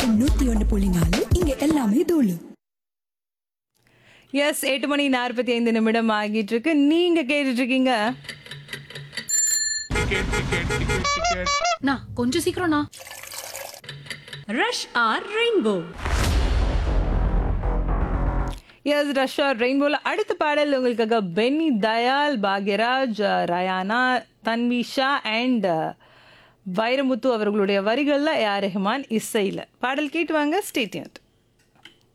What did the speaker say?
FM நூத்தி ஒன்னு புள்ளி நாலு இங்க எல்லாமே தூளு எஸ் எட்டு மணி நாற்பத்தி ஐந்து நிமிடம் ஆகிட்டு இருக்கு நீங்க கேட்டுட்டு இருக்கீங்க நா கொஞ்சம் சீக்கிரம்ண்ணா ரஷ் ஆர் ரெயின்போ எஸ் ரஷ்யா ரெயின்போல அடுத்த பாடல் உங்களுக்காக பென்னி தயால் பாக்யராஜ் ரயானா தன்விஷா அண்ட் வைரமுத்து அவர்களுடைய வரிகளில் ஏஆர் ரெஹ்மான் இசையில் பாடல் கேட்டு வாங்க ஸ்டேட்மெண்ட்